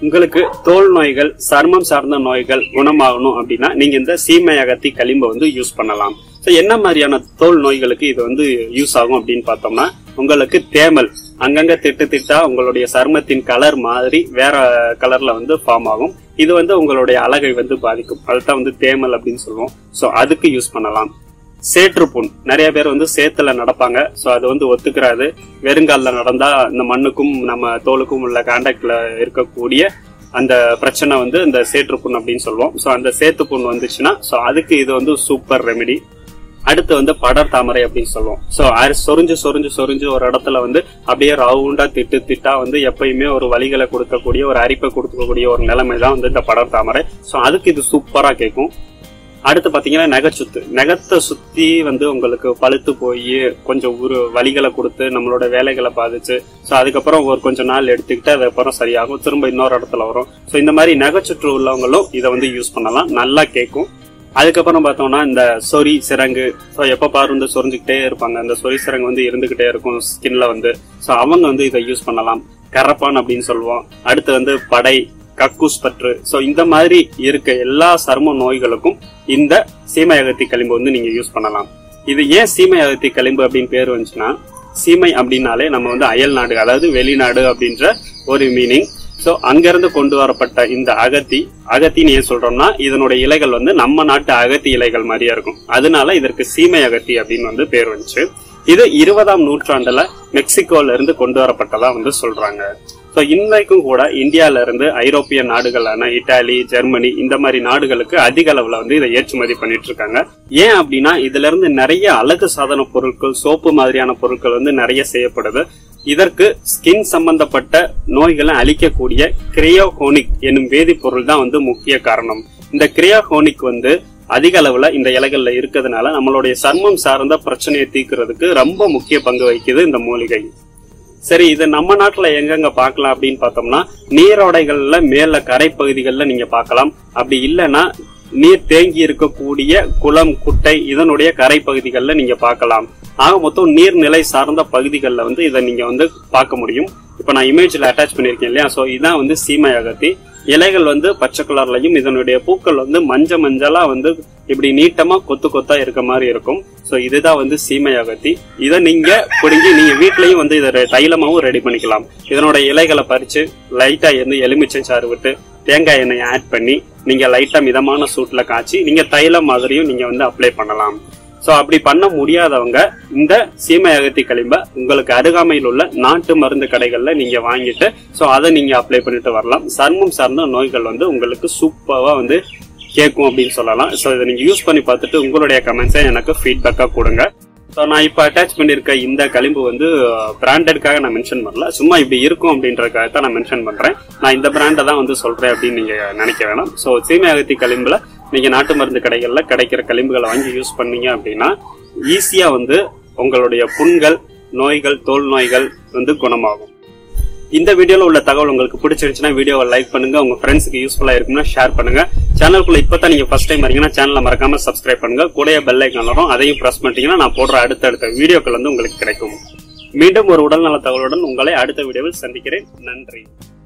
உங்களுக்கு தோல் நோய்கள் சர்மம் சார்ந்த நோய்கள் குணமாகணும் அப்படின்னா நீங்க இந்த சீமை அகத்தி களிம்பை வந்து யூஸ் பண்ணலாம் ஸோ என்ன மாதிரியான தோல் நோய்களுக்கு இது வந்து யூஸ் ஆகும் அப்படின்னு பார்த்தோம்னா உங்களுக்கு தேமல் அங்கங்க திட்டு திட்டா உங்களுடைய சருமத்தின் கலர் மாதிரி வேற கலர்ல வந்து ஃபார்ம் ஆகும் இது வந்து உங்களுடைய அழகை வந்து பாதிக்கும் அதுதான் வந்து தேமல் அப்படின்னு சொல்லுவோம் ஸோ அதுக்கு யூஸ் பண்ணலாம் சேற்று புண் நிறைய பேர் வந்து சேத்துல நடப்பாங்க ஸோ அது வந்து ஒத்துக்கிறாது வெறுங்காலில் நடந்தா இந்த மண்ணுக்கும் நம்ம தோலுக்கும் உள்ள கான்டாக்ட்ல இருக்கக்கூடிய அந்த பிரச்சனை வந்து இந்த சேற்று புண் அப்படின்னு சொல்லுவோம் ஸோ அந்த சேத்து புண் வந்துச்சுன்னா ஸோ அதுக்கு இது வந்து சூப்பர் ரெமெடி அடுத்து வந்து படர் தாமரை அப்படின்னு சொல்லுவோம் ஸோ சொரிஞ்சு சொரிஞ்சு சொரிஞ்சு ஒரு இடத்துல வந்து அப்படியே ரவுண்டா திட்டு திட்டா வந்து எப்பயுமே ஒரு வலிகளை கொடுக்கக்கூடிய ஒரு அரிப்பை கொடுக்கக்கூடிய ஒரு நிலைமை தான் வந்து இந்த படர் தாமரை ஸோ அதுக்கு இது சூப்பரா கேட்கும் அடுத்து பாத்தீங்கன்னா நகைச்சுத்து நகத்தை சுத்தி வந்து உங்களுக்கு பழுத்து போய் கொஞ்சம் ஒரு வலிகளை கொடுத்து நம்மளோட வேலைகளை பாதிச்சு ஸோ அதுக்கப்புறம் ஒரு கொஞ்ச நாள் எடுத்துக்கிட்டு அதுக்கப்புறம் சரியாகும் திரும்ப இன்னொரு இடத்துல வரும் ஸோ இந்த மாதிரி நகைச்சுற்று உள்ளவங்களும் இதை வந்து யூஸ் பண்ணலாம் நல்லா கேட்கும் அதுக்கப்புறம் பார்த்தோம்னா இந்த சொறி சிறங்கு ஸோ எப்போ பாரு வந்து சொரிஞ்சுக்கிட்டே இருப்பாங்க அந்த சொறி சிறங்கு வந்து இருந்துகிட்டே இருக்கும் ஸ்கின்ல வந்து ஸோ அவங்க வந்து இதை யூஸ் பண்ணலாம் கரப்பான் அப்படின்னு சொல்லுவோம் அடுத்து வந்து படை கக்கூஸ் பற்று ஸோ இந்த மாதிரி இருக்க எல்லா சரும நோய்களுக்கும் இந்த சீமை அகத்தி களிம்பு வந்து நீங்க யூஸ் பண்ணலாம் இது ஏன் சீமை அகத்தி களிம்பு அப்படின்னு பேர் வந்துச்சுன்னா சீமை அப்படின்னாலே நம்ம வந்து அயல் நாடு அதாவது வெளிநாடு அப்படின்ற ஒரு மீனிங் ஸோ அங்கிருந்து கொண்டு வரப்பட்ட இந்த அகத்தி அகத்தின்னு ஏன் சொல்றோம்னா இதனுடைய இலைகள் வந்து நம்ம நாட்டு அகத்தி இலைகள் மாதிரியா இருக்கும் அதனால இதற்கு சீமை அகத்தி அப்படின்னு வந்து பேர் வந்துச்சு இது இருபதாம் நூற்றாண்டுல மெக்சிகோல இருந்து கொண்டு வரப்பட்டதா வந்து சொல்றாங்க ஸோ இன்னைக்கும் கூட இந்தியால இருந்து ஐரோப்பிய நாடுகளான இட்டாலி ஜெர்மனி இந்த மாதிரி நாடுகளுக்கு அதிக அளவுல வந்து இதை ஏற்றுமதி பண்ணிட்டு இருக்காங்க ஏன் அப்படின்னா இதுல இருந்து நிறைய அழகு சாதன பொருட்கள் சோப்பு மாதிரியான பொருட்கள் வந்து நிறைய செய்யப்படுது இதற்கு ஸ்கின் சம்பந்தப்பட்ட நோய்களை அழிக்கக்கூடிய கிரையோகோனிக் என்னும் வேதிப்பொருள் தான் வந்து முக்கிய காரணம் இந்த கிரையோகோனிக் வந்து அதிக அளவுல இந்த இலைகள்ல இருக்கிறதுனால நம்மளுடைய சர்மம் சார்ந்த பிரச்சனையை தீர்க்கிறதுக்கு ரொம்ப முக்கிய பங்கு வகிக்குது இந்த மூலிகை சரி இது நம்ம நாட்டுல எங்கெங்க பார்க்கலாம் அப்படின்னு பார்த்தோம்னா நீரோடைகள்ல மேல கரை பகுதிகளில் நீங்க பார்க்கலாம் அப்படி இல்லைன்னா நீர் தேங்கி இருக்கக்கூடிய குளம் குட்டை இதனுடைய கரை பகுதிகளில் நீங்க பார்க்கலாம் ஆக மொத்தம் நீர்நிலை சார்ந்த பகுதிகளில் வந்து இதை நீங்க வந்து பார்க்க முடியும் இப்ப நான் இமேஜ்ல அட்டாச் பண்ணிருக்கேன் இல்லையா சோ இதான் வந்து சீமை அகத்தி இலைகள் வந்து பச்சை கலர்லயும் இதனுடைய பூக்கள் வந்து மஞ்ச மஞ்சளா வந்து இப்படி நீட்டமா கொத்து கொத்தா இருக்க மாதிரி இருக்கும் சோ இதுதான் வந்து சீமை அகத்தி இதை நீங்க பிடுங்கி நீங்க வீட்லயும் வந்து இதை தைலமாவும் ரெடி பண்ணிக்கலாம் இதனோட இலைகளை பறிச்சு லைட்டா வந்து எலுமிச்சை சாறு விட்டு தேங்காய் எண்ணெய் ஆட் பண்ணி நீங்க லைட்டா மிதமான சூட்ல காய்ச்சி நீங்க தைலம் மாதிரியும் நீங்க வந்து அப்ளை பண்ணலாம் சோ அப்படி பண்ண முடியாதவங்க இந்த சீமை அகத்தி களிம்ப உங்களுக்கு அருகாமையில் உள்ள நாட்டு மருந்து கடைகள்ல நீங்க வாங்கிட்டு சோ அதை நீங்க அப்ளை பண்ணிட்டு வரலாம் சர்மம் சார்ந்த நோய்கள் வந்து உங்களுக்கு சூப்பரா வந்து கேட்கும் அப்படின்னு சொல்லலாம் சோ இதை நீங்க யூஸ் பண்ணி பார்த்துட்டு உங்களுடைய கமெண்ட்ஸை எனக்கு ஃபீட்பேக்கா கொடுங்க ஸோ நான் இப்போ அட்டாச் பண்ணியிருக்க இந்த களிம்பு வந்து பிராண்டடுக்காக நான் மென்ஷன் பண்ணல சும்மா இப்படி இருக்கும் அப்படின்றதுக்காக தான் நான் மென்ஷன் பண்றேன் நான் இந்த பிராண்டை தான் வந்து சொல்றேன் அப்படின்னு நீங்க நினைக்க வேணாம் ஸோ சீமை அகத்தி களிம்புல நீங்க நாட்டு மருந்து கடைகள்ல கிடைக்கிற களிம்புகளை வாங்கி யூஸ் பண்ணீங்க அப்படின்னா ஈஸியா வந்து உங்களுடைய புண்கள் நோய்கள் தோல் நோய்கள் வந்து குணமாகும் இந்த வீடியோல உள்ள தகவல் உங்களுக்கு பிடிச்சிருந்துச்சுன்னா வீடியோவை லைக் பண்ணுங்க உங்க ஃப்ரெண்ட்ஸ்க்கு யூஸ்ஃபுல்லா இருக்கும்னா ஷேர் பண்ணுங்க சேனலுக்குள்ள இப்பதான் நீங்க ஃபர்ஸ்ட் டைம் வரீங்கன்னா சேனலை மறக்காம சப்ஸ்கிரைப் பண்ணுங்க கூடயே பெல் ஐக்கான் வரும் அதையும் பிரஸ் பண்ணிட்டீங்கன்னா நான் போடுற அடுத்தடுத்த வீடியோக்கள் வந்து உங்களுக்கு கிடைக்கும் மீண்டும் ஒரு உடல்நல தகவலுடன் உங்களை அடுத்த வீடியோவில் சந்திக்கிறேன் நன்றி